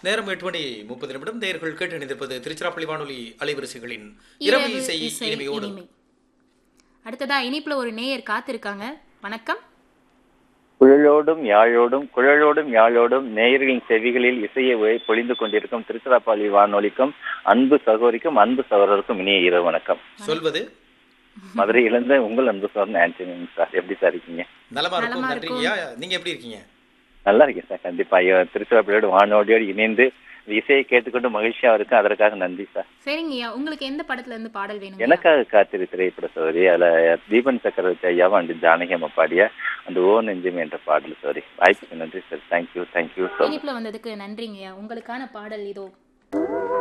நேரம் எட்டு மணி முப்பது நிமிடம் நேர்கள் கேட்டு இணைந்திருப்பது திருச்சிராப்பள்ளி வானொலி அலைவரிசைகளின் இரவு இரவு இசை இசை இனிமையோடு இனிமை அடுத்ததா இனிப்புல ஒரு நேயர் காத்திருக்காங்க வணக்கம் குழலோடும் யாழோடும் குழலோடும் யாழோடும் நேயர்களின் செவிகளில் இசையை ஒ- பொழிந்து கொண்டிருக்கும் திருச்சிராப்பள்ளி வானொலிக்கும் அன்பு சகோதரிக்கும் அன்பு சகோதரருக்கும் இனிய இரவு வணக்கம் சொல்வது மதுரையிலிருந்து உங்கள் அன்பு சகோதரன் ஆண்டனி சார் எப்படி சார் இருக்கீங்க நலமா இருக்கும் நலமா நன்றிங்கய்யா நீங்க எப்படி இருக்கீங்க நல்லா இருக்கேன் சார் கண்டிப்பா ஐயோ, திருச்சிராப்பள்ளியோட வானொலியோடு இணைந்து இசையை கேட்டுக்கொண்டு மகிழ்ச்சியா இருக்கும் அதற்காக நன்றி சார் சரிங்கய்யா உங்களுக்கு எந்த படத்துல இருந்து பாடல் வேணும் எனக்காக காத்திரு திரைப்பட சோதரி அதுல தீபன் சக்கரவர்த்தி ஐயாவும் அண்டு ஜானகி அம்மா பாடிய அந்த ஓ நெஞ்சம் என்ற பாடல் சோதரி வாய்ப்புக்கு நன்றி சார் தேங்க்யூ தேங்க்யூ ஸோ இனிப்புல வந்ததுக்கு நன்றிங்கய்யா உங்களுக்கான பாடல் இதோ